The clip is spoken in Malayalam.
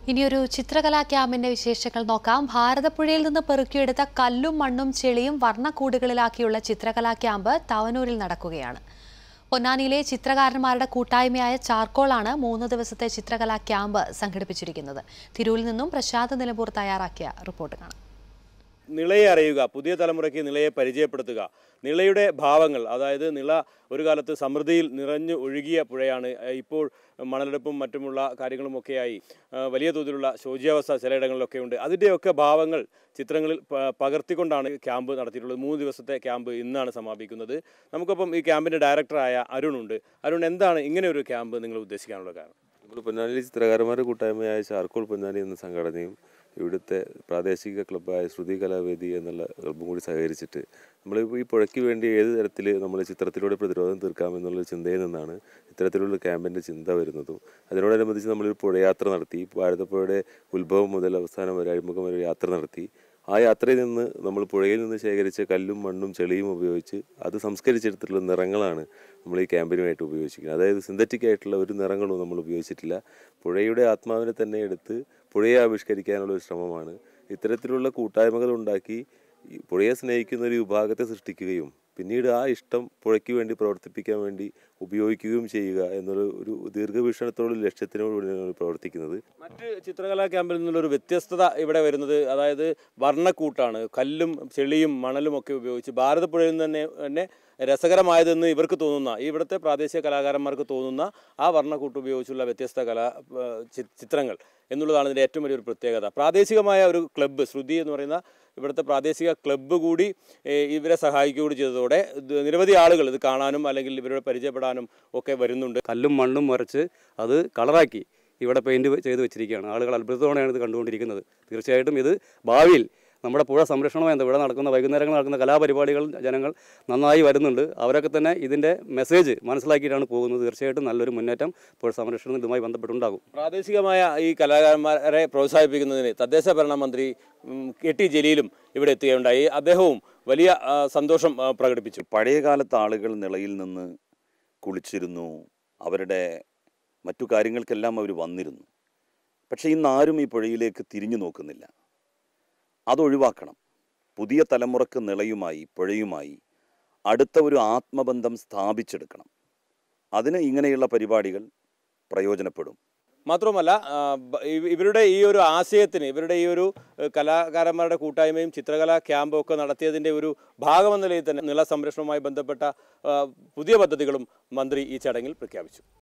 ഇനിയൊരു ചിത്രകലാ ക്യാമ്പിന്റെ വിശേഷങ്ങൾ നോക്കാം ഭാരതപ്പുഴയിൽ നിന്ന് പെറുക്കിയെടുത്ത കല്ലും മണ്ണും ചെളിയും വർണ്ണക്കൂടുകളിലാക്കിയുള്ള ചിത്രകലാ ക്യാമ്പ് തവനൂരിൽ നടക്കുകയാണ് പൊന്നാനിയിലെ ചിത്രകാരന്മാരുടെ കൂട്ടായ്മയായ ചാർക്കോളാണ് മൂന്ന് ദിവസത്തെ ചിത്രകലാ ക്യാമ്പ് സംഘടിപ്പിച്ചിരിക്കുന്നത് തിരൂരിൽ നിന്നും പ്രശാന്ത് നിലമ്പൂർ തയ്യാറാക്കിയ റിപ്പോർട്ട് കാണാം നിളയെ അറിയുക പുതിയ തലമുറയ്ക്ക് നിളയെ പരിചയപ്പെടുത്തുക നിളയുടെ ഭാവങ്ങൾ അതായത് നിള ഒരു കാലത്ത് സമൃദ്ധിയിൽ നിറഞ്ഞു ഒഴുകിയ പുഴയാണ് ഏഹ് ഇപ്പോൾ മണലെടുപ്പും മറ്റുമുള്ള കാര്യങ്ങളുമൊക്കെയായി ഏഹ് വലിയ തോതിലുള്ള ശോച്യാവസ്ഥ ചിലയിടങ്ങളിലൊക്കെ ഉണ്ട് അതിൻ്റെയൊക്കെ ഭാവങ്ങൾ ചിത്രങ്ങളിൽ പ- പകർത്തിക്കൊണ്ടാണ് ക്യാമ്പ് നടത്തിയിട്ടുള്ളത് മൂന്ന് ദിവസത്തെ ക്യാമ്പ് ഇന്നാണ് സമാപിക്കുന്നത് നമുക്കൊപ്പം ഈ ക്യാമ്പിൻ്റെ ഡയറക്ടറായ അരുണുണ്ട് അരുൺ എന്താണ് ഇങ്ങനെ ഒരു ക്യാമ്പ് നിങ്ങൾ ഉദ്ദേശിക്കാനുള്ള കാരണം നമ്മൾ പൊന്നാനിയിലെ ചിത്രകാരന്മാരുടെ കൂട്ടായ്മയായ ചാർക്കോൾ പൊന്നാനി എന്ന സംഘടനയും ഇവിടുത്തെ പ്രാദേശിക ക്ലബ്ബായ ശ്രുതി കലാവേദി എന്നുള്ള ക്ലബ്ബും കൂടി സഹകരിച്ചിട്ട് നമ്മൾ ഈ പുഴയ്ക്ക് വേണ്ടി ഏത് തരത്തിൽ നമ്മൾ ചിത്രത്തിലൂടെ പ്രതിരോധം തീർക്കാമെന്നുള്ള ചിന്തയിൽ നിന്നാണ് ഇത്തരത്തിലുള്ള ക്യാമ്പിൻ്റെ ചിന്ത വരുന്നതും അതിനോടനുബന്ധിച്ച് നമ്മളൊരു പുഴയാത്ര നടത്തി ഭാരതപ്പുഴയുടെ ഉത്ഭവം മുതൽ അവസാനം വരെ അഴിമുഖം വരെ ഒരു യാത്ര നടത്തി ആ യാത്രയിൽ നിന്ന് നമ്മൾ പുഴയിൽ നിന്ന് ശേഖരിച്ച കല്ലും മണ്ണും ചെളിയും ഉപയോഗിച്ച് അത് സംസ്കരിച്ചെടുത്തിട്ടുള്ള നിറങ്ങളാണ് നമ്മൾ ഈ ക്യാമ്പിനുമായിട്ട് ഉപയോഗിച്ചിരിക്കുന്നത് അതായത് സിന്തറ്റിക് ആയിട്ടുള്ള ഒരു നിറങ്ങളും നമ്മൾ ഉപയോഗിച്ചിട്ടില്ല പുഴയുടെ ആത്മാവിനെ തന്നെ എടുത്ത് പുഴയെ ആവിഷ്കരിക്കാനുള്ള ഒരു ശ്രമമാണ് ഇത്തരത്തിലുള്ള കൂട്ടായ്മകൾ ഉണ്ടാക്കി ഈ പുഴയെ സ്നേഹിക്കുന്ന ഒരു വിഭാഗത്തെ സൃഷ്ടിക്കുകയും പിന്നീട് ആ ഇഷ്ടം പുഴയ്ക്ക് വേണ്ടി പ്രവർത്തിപ്പിക്കാൻ വേണ്ടി ഉപയോഗിക്കുകയും ചെയ്യുക എന്നൊരു ഒരു ദീർഘവീക്ഷണത്തോടുള്ള ലക്ഷ്യത്തിനോട് കൂടിയാണ് പ്രവർത്തിക്കുന്നത് മറ്റ് ചിത്രകലാ ക്യാമ്പിൽ നിന്നുള്ളൊരു വ്യത്യസ്തത ഇവിടെ വരുന്നത് അതായത് വർണ്ണക്കൂട്ടാണ് കല്ലും ചെളിയും മണലും ഒക്കെ ഉപയോഗിച്ച് ഭാരതപ്പുഴയിൽ നിന്ന് തന്നെ തന്നെ രസകരമായതെന്ന് ഇവർക്ക് തോന്നുന്ന ഈ ഇവിടുത്തെ പ്രാദേശിക കലാകാരന്മാർക്ക് തോന്നുന്ന ആ വർണ്ണക്കൂട്ട് ഉപയോഗിച്ചുള്ള വ്യത്യസ്ത കലാ ആ, ചി- ചിത്രങ്ങൾ എന്നുള്ളതാണ് ഇതിൻ്റെ ഏറ്റവും വലിയൊരു പ്രത്യേകത പ്രാദേശികമായ ഒരു ക്ലബ്ബ് ശ്രുതി എന്ന് പറയുന്ന ഇവിടുത്തെ പ്രാദേശിക ക്ലബ്ബ് കൂടി ഏ, ഇവരെ സഹായിക്കുക കൂടി ചെയ്തതോടെ ഇത് നിരവധി ആളുകൾ ഇത് കാണാനും അല്ലെങ്കിൽ ഇവരോട് പരിചയപ്പെടാനും ഒക്കെ വരുന്നുണ്ട് കല്ലും മണ്ണും മുരച്ച് അത് കളറാക്കി ഇവിടെ പെയിൻറ് ചെയ്ത് വെച്ചിരിക്കുകയാണ് ആളുകൾ അത്ഭുതത്തോടെയാണ് ഇത് കണ്ടുകൊണ്ടിരിക്കുന്നത് തീർച്ചയായിട്ടും ഇത് ഭാവിയിൽ നമ്മുടെ പുഴ സംരക്ഷണമായി ഇവിടെ നടക്കുന്ന വൈകുന്നേരങ്ങൾ നടക്കുന്ന കലാപരിപാടികൾ ജനങ്ങൾ നന്നായി വരുന്നുണ്ട് അവരൊക്കെ തന്നെ ഇതിൻ്റെ മെസ്സേജ് മനസ്സിലാക്കിയിട്ടാണ് പോകുന്നത് തീർച്ചയായിട്ടും നല്ലൊരു മുന്നേറ്റം പുഴ സംരക്ഷണം ഇതുമായി ബന്ധപ്പെട്ടുണ്ടാകും പ്രാദേശികമായ ഈ കലാകാരന്മാരെ പ്രോത്സാഹിപ്പിക്കുന്നതിന് തദ്ദേശ ഭരണ മന്ത്രി ഉം, കെ ടി ജലീലും ഇവിടെ എത്തുകയുണ്ടായി അദ്ദേഹവും വലിയ ആ, സന്തോഷം ആ, പ്രകടിപ്പിച്ചു പഴയ കാലത്ത് ആളുകൾ നിളയിൽ നിന്ന് കുളിച്ചിരുന്നു അവരുടെ മറ്റു കാര്യങ്ങൾക്കെല്ലാം അവർ വന്നിരുന്നു പക്ഷേ ഇന്ന് ആരും ഈ പുഴയിലേക്ക് തിരിഞ്ഞു നോക്കുന്നില്ല അതൊഴിവാക്കണം പുതിയ തലമുറക്ക് നിളയുമായി പുഴയുമായി അടുത്ത ഒരു ആത്മബന്ധം സ്ഥാപിച്ചെടുക്കണം അതിന് ഇങ്ങനെയുള്ള പരിപാടികൾ പ്രയോജനപ്പെടും മാത്രവുമല്ല ആ, ബ- ഇവ- ഇവരുടെ ഈ ഒരു ആശയത്തിന് ഇവരുടെ ഈ ഒരു ഏ, കലാകാരന്മാരുടെ കൂട്ടായ്മയും ചിത്രകലാ ക്യാമ്പും ഒക്കെ നടത്തിയതിൻ്റെ ഒരു ഭാഗമെന്ന നിലയിൽ തന്നെ നിള സംരക്ഷണവുമായി ബന്ധപ്പെട്ട ആ, പുതിയ പദ്ധതികളും മന്ത്രി ഈ ചടങ്ങിൽ പ്രഖ്യാപിച്ചു